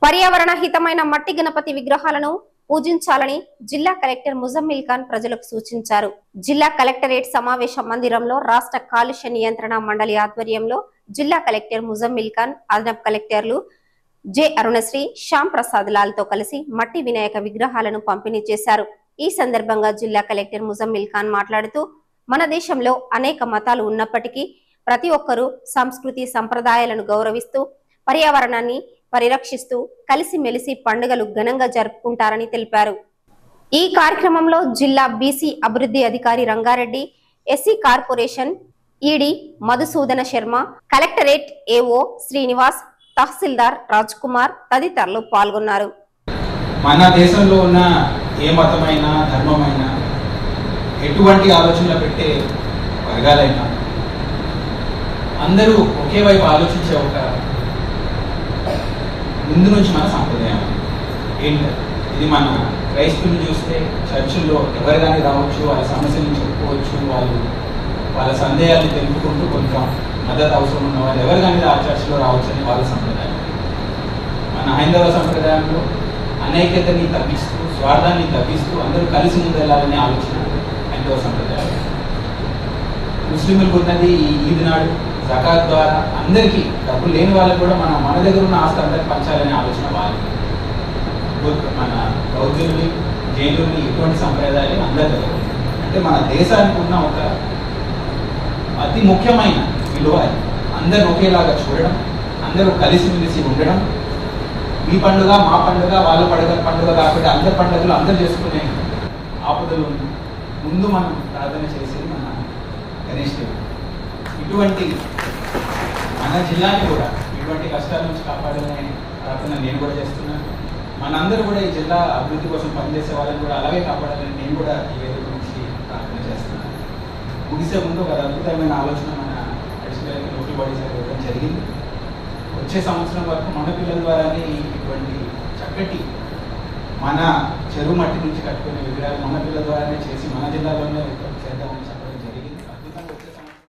పర్యావరణ హితమైన మట్టి గణపతి విగ్రహాలను పూజించాలని జిల్లా కలెక్టర్ ముజమ్మిల్ ఖాన్ ప్రజలకు సూచించారు జిల్లా కలెక్టరేట్ సమావేశ మందిరంలో రాష్ట్ర కాలుష్య నియంత్రణ మండలి ఆధ్వర్యంలో జిల్లా కలెక్టర్ ముజమ్మిల్ ఖాన్ అదనపు కలెక్టర్లు జె అరుణశ్రీ శ్యామ్ ప్రసాద్ లాల్ తో కలిసి మట్టి వినాయక విగ్రహాలను పంపిణీ చేశారు ఈ సందర్భంగా జిల్లా కలెక్టర్ ముజమ్మిల్ ఖాన్ మాట్లాడుతూ మన దేశంలో అనేక మతాలు ఉన్నప్పటికీ ప్రతి ఒక్కరూ సంస్కృతి సంప్రదాయాలను గౌరవిస్తూ పర్యావరణాన్ని పరిరక్షిస్తూ కలిసిమెలిసి పండుగలు ఘనంగా జరుపుకుంటారని తెలిపారు ఈ కార్యక్రమంలో జిల్లా బీసీ అభివృద్ధి అధికారి Rangareddy SC corporation ED Madhusudana Sharma collectorate AO Srinivas తహసీల్దార్ రాజ్ కుమార్ తదితరులు పాల్గొన్నారు మన దేశంలో ఉన్న ఏ మతమైనా ధర్మమైనా ఎటువంటి ఆలోచనలు పెట్టే వర్గాలైనా అందరూ ఒకే వైపు ఆలోచించే ఒక ముందు నుంచి మన సాంప్రదాయం ఏంటి ఇది మన క్రైస్తవులు చూస్తే చర్చిల్లో ఎవరు కానీ రావచ్చు వాళ్ళ సమస్యలను చెప్పుకోవచ్చు వాళ్ళు వాళ్ళ సందేహాలను తెలుపుకుంటూ కొంచెం మద్దతు అవసరం ఉన్న వాళ్ళు ఎవరు కానీ ఆ చర్చిలో రావచ్చు అని వాళ్ళ సంప్రదాయం మన హైందవ సంప్రదాయంలో అనేకతని తగ్గిస్తూ స్వార్థాన్ని తగ్గిస్తూ అందరూ కలిసి ముందెళ్ళాలనే ఆలోచన హైందవ సంప్రదాయం ముస్లింలకు ఉన్నది ఈ ఈద్ నాడు జకాత్ ద్వారా అందరికీ డబ్బులు లేని వాళ్ళకి కూడా మన మన దగ్గర ఉన్న ఆస్తి అందరికి పంచాలనే ఆలోచన వాళ్ళు బుద్ధ- మన బౌద్ధుల్ని జైనుల్ని ఇటువంటి సంప్రదాయాలు అందరి దగ్గర ఉన్నాయి. అంటే మన దేశానికి ఉన్న ఒక అతి ముఖ్యమైన విలువ అది. అందరూ ఒకేలాగా చూడడం అందరూ కలిసిమెలిసి ఉండడం మీ పండుగ మా పండుగ వాళ్ళ పండుగ పండుగ కాకుండా అందరి పండుగలు అందరూ చేసుకునే ఆపదలు ముందు మనం ప్రార్థన చేసేది మన గణేష్ దేవుడు ఇటువంటి మన జిల్లాని కూడా ఇటువంటి కష్టాల నుంచి కాపాడాలనే ప్రార్థన నేను కూడా చేస్తున్నాను మనందరూ కూడా ఈ జిల్లా అభివృద్ధి కోసం పనిచేసే వాళ్ళని కూడా అలాగే కాపాడాలని నేను కూడా ఈ వేదిక నుంచి ప్రార్థన చేస్తున్నాను ముగిసే ముందు ఒక అద్భుతమైన ఆలోచన మన అడిషనల్ లోకల్ బాడీస్ ఇవ్వడం జరిగింది వచ్చే సంవత్సరం వరకు మన పిల్లల ద్వారానే ఇటువంటి చక్కటి మన చెరువు మట్టి నుంచి కట్టుకునే విగ్రహాలు మన పిల్లల ద్వారానే చేసి మన జిల్లాలోనే ఉత్పత్తి చేద్దామని